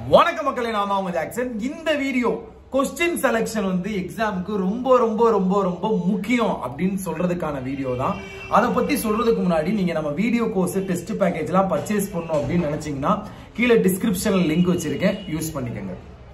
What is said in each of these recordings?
வணக்க மக்களே நாம அவங்க ஜாக்சன் இந்த வீடியோ கொஸ்டின் செலெக்ஷன் வந்து எக்ஸாமுக்கு ரொம்ப ரொம்ப ரொம்ப ரொம்ப முக்கியம் அப்படின்னு சொல்றதுக்கான வீடியோ தான் அதை பத்தி சொல்றதுக்கு முன்னாடி நீங்க நம்ம வீடியோ கோர்ஸ் டெஸ்ட் பேக்கேஜ் எல்லாம் பர்ச்சேஸ் பண்ணணும் அப்படின்னு நினைச்சீங்கன்னா கீழே டிஸ்கிரிப்ஷன்ல லிங்க் வச்சிருக்கேன் யூஸ் பண்ணிக்கோங்க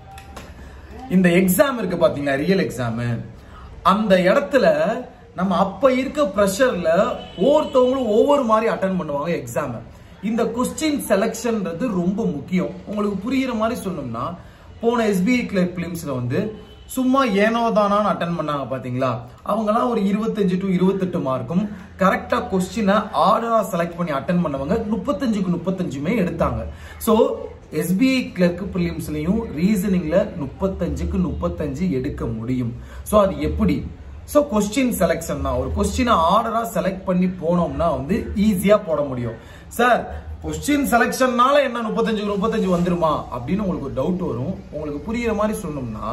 இந்த எக்ஸாம் இருக்கு பாத்தீங்களா ரியல் எக்ஸாம் அந்த இடத்துல நம்ம அப்ப இருக்க ப்ரெஷர்ல ஒவ்வொருத்தவங்களும் ஒவ்வொரு மாதிரி அட்டன் பண்ணுவாங்க எக்ஸாம் இந்த கொஸ்டின் செலெக்ஷன்ன்றது ரொம்ப முக்கியம் உங்களுக்கு புரியுற மாதிரி சொல்லணும்னா போன எஸ்பிஐ கிளர்க் பிலிம்ஸ்ல வந்து சும்மா ஏனோ தானான்னு அட்டன் பண்ணாங்க பாத்தீங்களா அவங்கலாம் ஒரு இருபத்தஞ்சு டு இருபத்தெட்டு மார்க்கும் கரெக்டா கொஸ்டினை ஆர்டரா செலக்ட் பண்ணி அட்டன் பண்ணவங்க முப்பத்தஞ்சுக்கு முப்பத்தஞ்சுமே எடுத்தாங்க சோ எஸ்பிஐ கிளர்க் பிலிம்ஸ்லயும் ரீசனிங்ல முப்பத்தஞ்சுக்கு முப்பத்தஞ்சு எடுக்க முடியும் சோ அது எப்படி சோ கொஸ்டின் செலெக்ஷன் தான் ஒரு கொஸ்டினை ஆர்டரா செலக்ட் பண்ணி போனோம்னா வந்து ஈஸியா போட முடியும் சார் கொஸ்டின் செலெக்ஷன்னால என்ன முப்பத்தஞ்சு முப்பத்தஞ்சு வந்துருமா அப்படின்னு உங்களுக்கு ஒரு டவுட் வரும் உங்களுக்கு புரியுற மாதிரி சொல்லணும்னா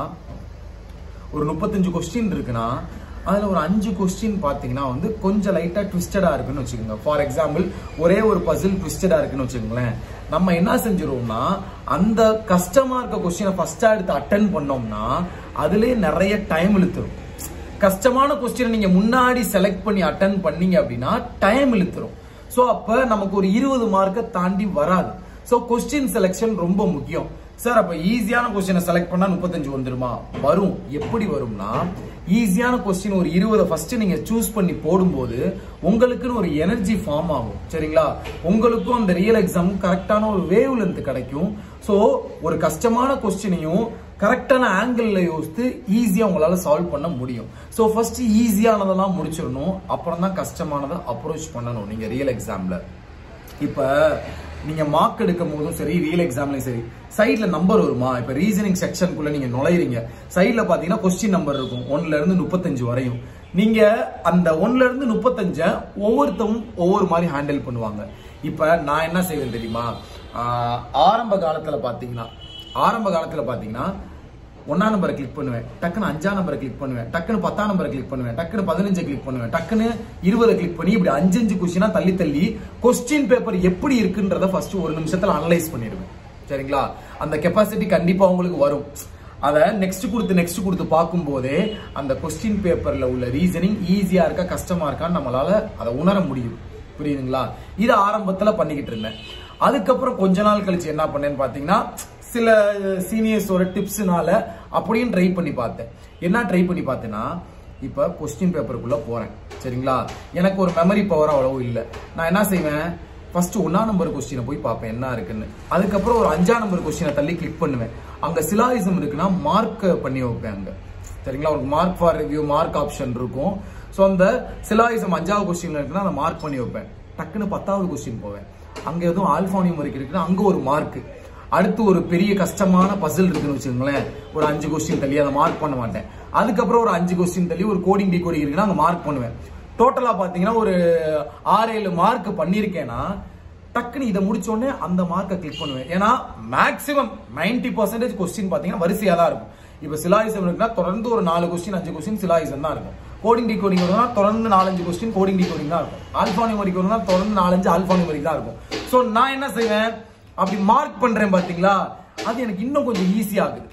ஒரு முப்பத்தஞ்சு கொஸ்டின் இருக்குன்னா அதுல ஒரு அஞ்சு கொஸ்டின் பாத்தீங்கன்னா வந்து கொஞ்சம் லைட்டா ட்விஸ்டடா இருக்குன்னு வச்சுக்கோங்க ஃபார் எக்ஸாம்பிள் ஒரே ஒரு பசில் ட்விஸ்டடா இருக்குன்னு வச்சுக்கோங்களேன் நம்ம என்ன செஞ்சிருவோம்னா அந்த கஷ்டமா இருக்க கொஸ்டினை ஃபர்ஸ்டா எடுத்து அட்டன் பண்ணோம்னா அதுலயே நிறைய டைம் இழுத்துரும் கஷ்டமான கொஸ்டினை நீங்க முன்னாடி செலக்ட் பண்ணி அட்டன் பண்ணீங்க அப்படின்னா டைம் இழுத்துரும் சோ அப்ப நமக்கு ஒரு இருபது மார்க்கை தாண்டி வராது சோ கொஸ்டின் செலெக்ஷன் ரொம்ப முக்கியம் சார் அப்ப ஈஸியான கொஸ்டினை செலக்ட் பண்ணா முப்பத்தஞ்சு வந்துருமா வரும் எப்படி வரும்னா ஈஸியான கொஸ்டின் ஒரு இருபதை ஃபர்ஸ்ட் நீங்க சூஸ் பண்ணி போடும்போது உங்களுக்குன்னு ஒரு எனர்ஜி ஃபார்ம் ஆகும் சரிங்களா உங்களுக்கும் அந்த ரியல் எக்ஸாம் கரெக்டான ஒரு வேவ் லென்த் கிடைக்கும் சோ ஒரு கஷ்டமான கொஸ்டினையும் கரெக்டான ஆங்கிள் யோசித்து ஈஸியா உங்களால சால்வ் பண்ண முடியும் சோ ஃபர்ஸ்ட் ஈஸியானதெல்லாம் முடிச்சிடணும் அப்புறம் தான் கஷ்டமானதை அப்ரோச் பண்ணணும் நீங்க ரியல் எக்ஸாம்ல இப்ப நீங்க மார்க் எடுக்கும் போதும் சரி ரியல் எக்ஸாம்லயும் சரி சைட்ல நம்பர் வருமா இப்ப ரீசனிங் செக்ஷனுக்குள்ள நீங்க நுழையிறீங்க சைட்ல பாத்தீங்கன்னா கொஸ்டின் நம்பர் இருக்கும் ஒன்னுல இருந்து முப்பத்தஞ்சு வரையும் நீங்க அந்த ஒன்னுல இருந்து முப்பத்தஞ்ச ஒவ்வொருத்தவும் ஒவ்வொரு மாதிரி ஹேண்டில் பண்ணுவாங்க இப்ப நான் என்ன செய்வேன் தெரியுமா ஆஹ் ஆரம்ப காலத்துல பாத்தீங்கன்னா ஆரம்ப காலத்துல பாத்தீங்கன்னா ஒன்னாம் நம்பரை கிளிக் பண்ணுவேன் டக்குன்னு அஞ்சாம் நம்பரை கிளிக் பண்ணுவேன் டக்குன்னு பத்தாம் நம்பரை கிளிக் பண்ணுவேன் டக்குன்னு பதினஞ்சு கிளிக் பண்ணுவேன் டக்குன்னு இருபதை கிளிக் பண்ணி இப்படி அஞ்சு அஞ்சு கொஸ்டினா தள்ளி தள்ளி கொஸ்டின் பேப்பர் எப்படி இருக்குன்றத ஃபர்ஸ்ட் ஒரு நிமிஷத்துல அனலைஸ் பண்ணிடுவேன் சரிங்களா அந்த கெப்பாசிட்டி கண்டிப்பா உங்களுக்கு வரும் அதை நெக்ஸ்ட் கொடுத்து நெக்ஸ்ட் கொடுத்து பார்க்கும் போதே அந்த கொஸ்டின் பேப்பர்ல உள்ள ரீசனிங் ஈஸியா இருக்கா கஷ்டமா இருக்கான்னு நம்மளால அதை உணர முடியும் புரியுதுங்களா இது ஆரம்பத்துல பண்ணிக்கிட்டு இருந்தேன் அதுக்கப்புறம் கொஞ்ச நாள் கழிச்சு என்ன பண்ணேன்னு பாத்தீங்கன்னா சில சீனியர்ஸோட டிப்ஸ்னால அப்படியும் ட்ரை பண்ணி பார்த்தேன் என்ன ட்ரை பண்ணி பார்த்தேன்னா இப்ப கொஸ்டின் பேப்பருக்குள்ள போறேன் சரிங்களா எனக்கு ஒரு மெமரி பவர் அவ்வளவு இல்லை நான் என்ன செய்வேன் ஃபர்ஸ்ட் ஒன்னா நம்பர் கொஸ்டினை போய் பார்ப்பேன் என்ன இருக்குன்னு அதுக்கப்புறம் ஒரு அஞ்சாம் நம்பர் கொஸ்டினை தள்ளி கிளிக் பண்ணுவேன் அங்க சிலாயிசம் இருக்குன்னா மார்க் பண்ணி வைப்பேன் அங்க சரிங்களா ஒரு mark for review mark option இருக்கும் ஸோ அந்த சிலாயிசம் அஞ்சாவது கொஸ்டின் இருக்குன்னா அதை மார்க் பண்ணி வைப்பேன் டக்குன்னு பத்தாவது கொஸ்டின் போவேன் அங்க எதுவும் ஆல்பானியம் வரைக்கும் இருக்குன்னா அங்க ஒரு மார்க் அடுத்து ஒரு பெரிய கஷ்டமான பசில் இருக்குன்னு வச்சுக்கோங்களேன் ஒரு அஞ்சு கொஸ்டின் தள்ளி அதை மார்க் பண்ண மாட்டேன் அதுக்கப்புறம் ஒரு அஞ்சு கொஸ்டின் தள்ளி ஒரு கோடிங் டி கோடிங் இருக்குன்னா அங்க மார்க் பண்ணுவேன் டோட்டலா பாத்தீங்கன்னா ஒரு ஆறு ஏழு மார்க் பண்ணிருக்கேன்னா டக்குன்னு இதை முடிச்ச உடனே அந்த மார்க்கை கிளிக் பண்ணுவேன் ஏன்னா மேக்ஸிமம் நைன்டி பர்சன்டேஜ் கொஸ்டின் பாத்தீங்கன்னா வரிசையா தான் இருக்கும் இப்ப சிலாயிசம் இருக்குன்னா தொடர்ந்து ஒரு நாலு கொஸ்டின் அஞ்சு கொஸ்டின் சிலாயிசம் தான் இருக்கும் கோடிங் டி கோடிங் வரும்னா தொடர்ந்து நாலஞ்சு கொஸ்டின் கோடிங் டி கோடிங் தான் இருக்கும் ஆல்பானியம் வரைக்கும் வரும்னா தொடர்ந்து நாலஞ்சு ஆல்பானியம் வரைக்கும் தான் இருக்கும் சோ நான் என்ன செய்வேன் அப்படி மார்க் பண்றேன் பாத்தீங்களா அது எனக்கு இன்னும் கொஞ்சம் ஈஸி ஆகுது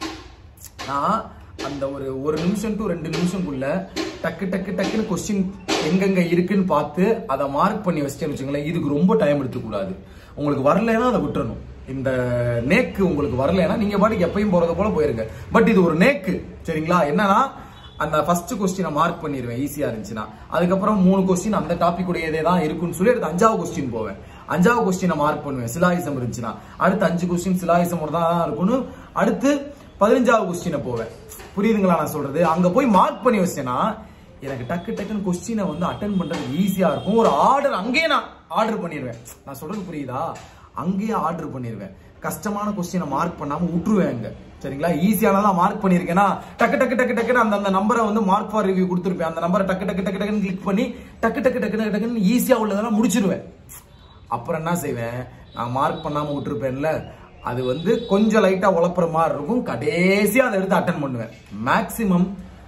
நான் அந்த ஒரு ஒரு நிமிஷம் டு ரெண்டு நிமிஷம்குள்ள டக்கு டக்கு டக்குன்னு கொஸ்டின் எங்கெங்க இருக்குன்னு பார்த்து அதை மார்க் பண்ணி வச்சிட்டேன்னு வச்சுங்களேன் இதுக்கு ரொம்ப டைம் எடுத்துக்கூடாது உங்களுக்கு வரலைன்னா அதை விட்டுறணும் இந்த நேக்கு உங்களுக்கு வரலைன்னா நீங்க பாட்டுக்கு எப்பயும் போறது போல போயிருங்க பட் இது ஒரு நேக்கு சரிங்களா என்னன்னா அந்த ஃபர்ஸ்ட் கொஸ்டினை மார்க் பண்ணிடுவேன் ஈஸியா இருந்துச்சுன்னா அதுக்கப்புறம் மூணு கொஸ்டின் அந்த டாபிக் உடையதே தான் இருக்குன்னு சொல்லி அடுத்து அஞ்சாவது கொஸ்டின் போவேன் அஞ்சாவது கொஸ்டினை மார்க் பண்ணுவேன் சிலாயிசம் இருந்துச்சுன்னா அடுத்து அஞ்சு கொஸ்டின் சிலாயிசம் தான் இருக்கும்னு அடுத்து பதினஞ்சாவது கொஸ்டினை போவேன் புரியுதுங்களா நான் சொல்றது அங்க போய் மார்க் பண்ணி வச்சேன்னா எனக்கு டக்கு டக்குன்னு கொஸ்டினை வந்து அட்டன் பண்றது ஈஸியா இருக்கும் ஒரு ஆர்டர் அங்கேயே நான் ஆர்டர் பண்ணிடுவேன் நான் சொல்றது புரியுதா அங்கேயே ஆர்டர் பண்ணிடுவேன் கஷ்டமான கொஸ்டினை மார்க் பண்ணாம விட்டுருவேன் அங்க சரிங்களா ஈஸியானதான் மார்க் பண்ணிருக்கேன்னா டக்கு டக்கு டக்கு டக்குன்னு அந்த அந்த நம்பரை வந்து மார்க் ஃபார் ரிவ்யூ கொடுத்துருப்பேன் அந்த நம்பரை டக்கு டக்கு டக்கு டக்குன்னு கிளிக் பண்ணி டக்கு டக்கு டக்கு டக்கு டக்குன்னு ஈஸியா உள்ளதெல்லாம் முடிச்சிருவேன் அப்புறம் என்ன செய்வேன் நான் மார்க் பண்ணாம விட்டுருப்பேன்ல அது வந்து கொஞ்சம் லைட்டா உழப்புற மாதிரி இருக்கும் கடைசியா அதை எடுத்து அட்டன் பண்ணுவேன் maximum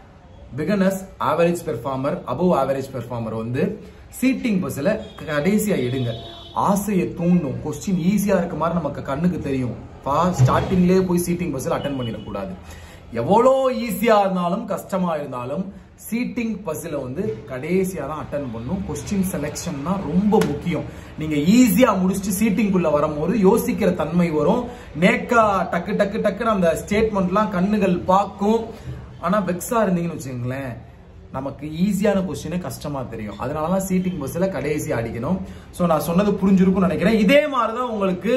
beginners average performer above average performer வந்து சீட்டிங் பஸ்ல கடைசியா எடுங்க ஆசையை தூண்டும் கொஸ்டின் ஈஸியா இருக்க மாதிரி நமக்கு கண்ணுக்கு தெரியும் ஸ்டார்டிங்லேயே போய் சீட்டிங் பஸ்ஸில் அட்டன் பண்ணிடக்கூடாது எவ்வளோ ஈஸியா இருந்தாலும் கஷ்டமா இருந்தாலும் சீட்டிங் பஸ்ஸில் வந்து கடைசியா தான் அட்டன் பண்ணும் கொஸ்டின் செலெக்ஷன் தான் ரொம்ப முக்கியம் நீங்க ஈஸியா முடிச்சுட்டு சீட்டிங்குள்ள வரும்போது யோசிக்கிற தன்மை வரும் நேக்கா டக்கு டக்கு டக்குன்னு அந்த ஸ்டேட்மெண்ட்லாம் கண்ணுகள் பார்க்கும் ஆனா வெக்ஸா இருந்தீங்கன்னு வச்சுக்கோங்களேன் நமக்கு ஈஸியான கொஸ்டினே கஷ்டமா தெரியும் அதனாலதான் சீட்டிங் பஸ்ல கடைசி அடிக்கணும் ஸோ நான் சொன்னது புரிஞ்சிருக்கும்னு நினைக்கிறேன் இதே மாதிரி தான் உங்களுக்கு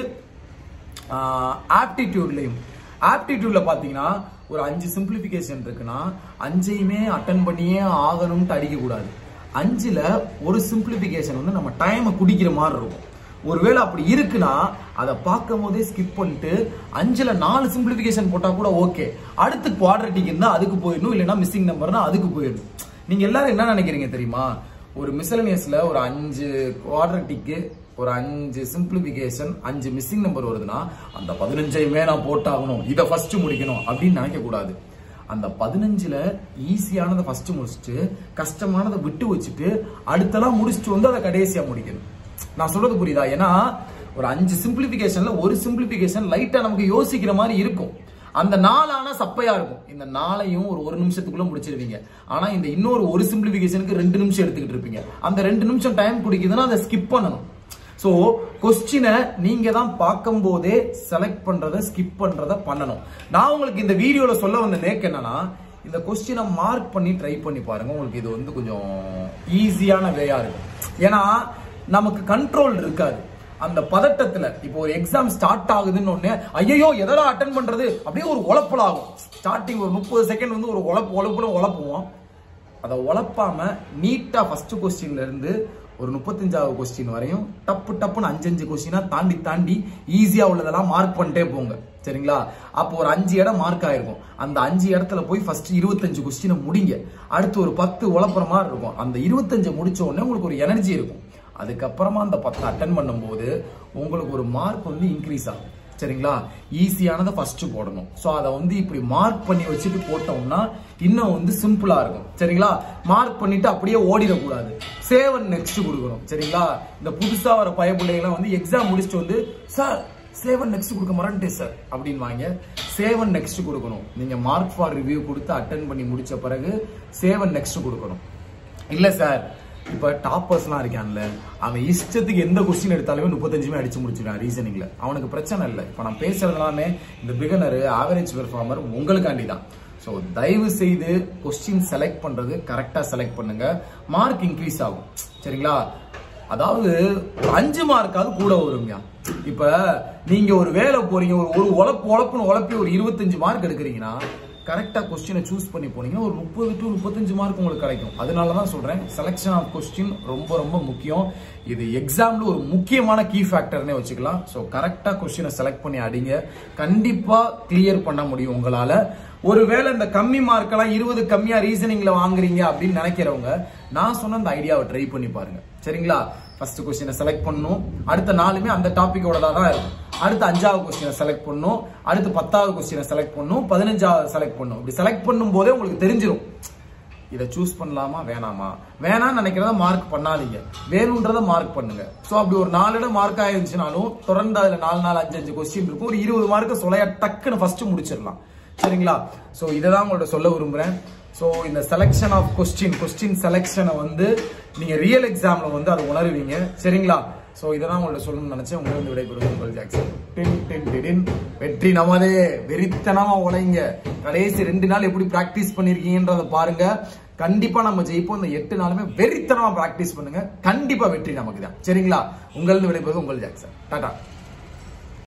ஆப்டிடியூட்லையும் ஆப்டிடியூட்ல பாத்தீங்கன்னா ஒரு அஞ்சு சிம்பிளிஃபிகேஷன் இருக்குன்னா அஞ்சையுமே அட்டன் பண்ணியே ஆகணும்ட்டு அடிக்க கூடாது அஞ்சுல ஒரு சிம்பிளிஃபிகேஷன் வந்து நம்ம டைமை குடிக்கிற மாதிரி இருக்கும் ஒருவேளை அப்படி இருக்குன்னா அதை பார்க்கும் போதே ஸ்கிப் பண்ணிட்டு அஞ்சுல நாலு சிம்பிளிஃபிகேஷன் போட்டா கூட ஓகே அடுத்து குவாட்ரட்டிக் இருந்தா அதுக்கு போயிடணும் இல்லைன்னா மிஸ்ஸிங் நம்பர்னா அதுக்கு போயிடணும் நீங்க எல்லாரும் என்ன நினைக்கிறீங்க தெரியுமா ஒரு மிசலனியஸ்ல ஒரு அஞ்சு குவாட்ரட்டிக்கு ஒரு அஞ்சு சிம்பிளிபிகேஷன் அஞ்சு மிஸ்ஸிங் நம்பர் வருதுன்னா அந்த பதினஞ்சையுமே நான் போட்டாகணும் இதை ஃபர்ஸ்ட் முடிக்கணும் அப்படின்னு நினைக்க கூடாது அந்த பதினஞ்சுல ஈஸியானதை ஃபர்ஸ்ட் முடிச்சுட்டு கஷ்டமானதை விட்டு வச்சுட்டு அடுத்தெல்லாம் முடிச்சுட்டு வந்து அதை கடைசியா முடிக்கணும் நான் சொல்றது புரியுதா ஏன்னா ஒரு அஞ்சு சிம்பிளிபிகேஷன்ல ஒரு சிம்பிளிபிகேஷன் லைட்டா நமக்கு யோசிக்கிற மாதிரி இருக்கும் அந்த நாளான சப்பையா இருக்கும் இந்த நாளையும் ஒரு ஒரு நிமிஷத்துக்குள்ள முடிச்சிருவீங்க ஆனா இந்த இன்னொரு ஒரு சிம்பிளிபிகேஷனுக்கு ரெண்டு நிமிஷம் எடுத்துக்கிட்டு இருப்பீங்க அந்த ரெண்டு நிமிஷம் டைம் குடிக்குதுன்னா அதை ஸ்கிப் பண்ணணும் ஸோ கொஸ்டினை நீங்க தான் பார்க்கும் போதே செலக்ட் பண்றத ஸ்கிப் பண்றத பண்ணணும் நான் உங்களுக்கு இந்த வீடியோல சொல்ல வந்த நேக்கு என்னன்னா இந்த கொஸ்டினை மார்க் பண்ணி ட்ரை பண்ணி பாருங்க உங்களுக்கு இது வந்து கொஞ்சம் ஈஸியான வேயா இருக்கும் ஏன்னா நமக்கு கண்ட்ரோல் இருக்காது அந்த பதட்டத்துல இப்போ ஒரு எக்ஸாம் ஸ்டார்ட் ஆகுதுன்னு ஒண்ணு ஐயோ எதடா அட்டன் பண்றது அப்படியே ஒரு உழப்பல் ஆகும் ஸ்டார்டிங் ஒரு முப்பது செகண்ட் வந்து ஒரு உழப்பு உழப்புல உழப்புவோம் அதை உழப்பாம நீட்டா ஃபர்ஸ்ட் கொஸ்டின்ல இருந்து ஒரு முப்பத்தஞ்சாவது கொஸ்டின் வரையும் டப்பு டப்புன்னு அஞ்சு அஞ்சு கொஸ்டினா தாண்டி தாண்டி ஈஸியா உள்ளதெல்லாம் மார்க் பண்ணிட்டே போங்க சரிங்களா அப்போ ஒரு அஞ்சு இடம் மார்க் ஆயிருக்கும் அந்த அஞ்சு இடத்துல போய் ஃபர்ஸ்ட் இருபத்தஞ்சு கொஸ்டினை முடிங்க அடுத்து ஒரு பத்து உழப்புற மாதிரி இருக்கும் அந்த இருபத்தஞ்சு முடிச்ச உடனே உங்களுக்கு ஒரு எனர்ஜி இருக்கும் அதுக்கப்புறமா அந்த பத்து அட்டன் பண்ணும்போது உங்களுக்கு ஒரு மார்க் வந்து இன்க்ரீஸ் ஆகும் சரிங்களா ஈஸியானதை ஃபர்ஸ்ட் போடணும் ஸோ அதை வந்து இப்படி மார்க் பண்ணி வச்சுட்டு போட்டோம்னா இன்னும் வந்து சிம்பிளா இருக்கும் சரிங்களா மார்க் பண்ணிட்டு அப்படியே ஓடிடக்கூடாது சேவன் நெக்ஸ்ட் கொடுக்கணும் சரிங்களா இந்த புதுசா வர பயப்பிள்ளைகள்லாம் வந்து எக்ஸாம் முடிச்சுட்டு வந்து சார் சேவன் நெக்ஸ்ட் கொடுக்க மறந்துட்டேன் சார் அப்படின்னு வாங்க சேவன் நெக்ஸ்ட் கொடுக்கணும் நீங்க மார்க் ஃபார் ரிவ்யூ கொடுத்து அட்டன் பண்ணி முடிச்ச பிறகு சேவன் நெக்ஸ்ட் கொடுக்கணும் இல்ல சார் இப்ப டாப்பர்ஸ்லாம் இருக்கான்ல அவன் இஷ்டத்துக்கு எந்த கொஸ்டின் எடுத்தாலுமே முப்பத்தஞ்சுமே அடிச்சு முடிச்சிருக்கான் ரீசனிங்ல அவனுக்கு பிரச்சனை இல்லை இப்ப நான் பேசுறது எல்லாமே இந்த பிகனர் ஆவரேஜ் பெர்ஃபார்மர் உங்களுக்காண்டி தான் ஸோ தயவு செய்து கொஸ்டின் செலக்ட் பண்றது கரெக்டா செலக்ட் பண்ணுங்க மார்க் இன்க்ரீஸ் ஆகும் சரிங்களா அதாவது ஒரு அஞ்சு மார்க்காவது கூட வருங்க இப்ப நீங்க ஒரு வேலை போறீங்க ஒரு ஒரு உழப்பு உழப்புன்னு உழப்பி ஒரு இருபத்தஞ்சு மார்க் எடுக்கிறீங்கன்னா கரெக்டா கொஸ்டினை சூஸ் பண்ணி போனீங்கன்னா ஒரு முப்பது டு முப்பத்தஞ்சு மார்க் உங்களுக்கு கிடைக்கும் அதனால தான் சொல்றேன் செலெக்ஷன் ஆஃப் கொஸ்டின் ரொம்ப ரொம்ப முக்கியம் இது எக்ஸாம்ல ஒரு முக்கியமான கீ ஃபேக்டர்னே வச்சுக்கலாம் ஸோ கரெக்டா கொஸ்டினை செலக்ட் பண்ணி அடிங்க கண்டிப்பா கிளியர் பண்ண முடியும் உங்களால ஒருவேளை இந்த கம்மி மார்க்கெல்லாம் இருபது கம்மியா ரீசனிங்ல வாங்குறீங்க அப்படின்னு நினைக்கிறவங்க நான் சொன்ன அந்த ஐடியாவை ட்ரை பண்ணி பாருங்க சரிங்களா ஃபர்ஸ்ட் கொஸ்டினை செலக்ட் பண்ணணும் அடுத்த நாலுமே அந்த டாபிக்கோட தான் இருக்கும் அடுத்து அஞ்சாவது கொஸ்டினை செலக்ட் பண்ணணும் அடுத்து பத்தாவது கொஸ்டினை செலக்ட் பண்ணணும் பதினஞ்சாவது செலக்ட் பண்ணணும் இப்படி செலக்ட் பண்ணும் போதே உங்களுக்கு தெரிஞ்சிடும் இதை சூஸ் பண்ணலாமா வேணாமா வேணாம்னு நினைக்கிறத மார்க் பண்ணாதீங்க வேணுன்றத மார்க் பண்ணுங்க ஸோ அப்படி ஒரு நாலு இடம் மார்க் ஆயிருந்துச்சுனாலும் தொடர்ந்து அதுல நாலு நாலு அஞ்சு அஞ்சு கொஸ்டின் இருக்கும் ஒரு இருபது மார்க்கை சொல்லையா டக்குன்னு ஃபர்ஸ்ட் முடிச்சிடலாம் சரிங்களா ஸோ இதை தான் உங்கள்ட்ட சொல்ல விரும்புறேன் ஸோ இந்த செலெக்ஷன் ஆஃப் கொஸ்டின் கொஸ்டின் செலெக்ஷனை வந்து நீங்க ரியல் எக்ஸாம்ல வந்து அதை உணருவீங்க சரிங்களா ஸோ இதை தான் உங்கள்ட்ட சொல்லணும்னு நினைச்சேன் உங்களை வந்து விடைபெறுவது உங்கள் ஜாக்சன் டின் டின் டிடின் வெற்றி நமதே வெறித்தனமா உழைங்க கடைசி ரெண்டு நாள் எப்படி பிராக்டிஸ் பண்ணிருக்கீங்கன்றத பாருங்க கண்டிப்பா நம்ம ஜெயிப்போம் இந்த எட்டு நாளுமே வெறித்தனமா பிராக்டிஸ் பண்ணுங்க கண்டிப்பா வெற்றி நமக்கு தான் சரிங்களா உங்களது விடைபெறுவது உங்கள் ஜாக்சன் டாடா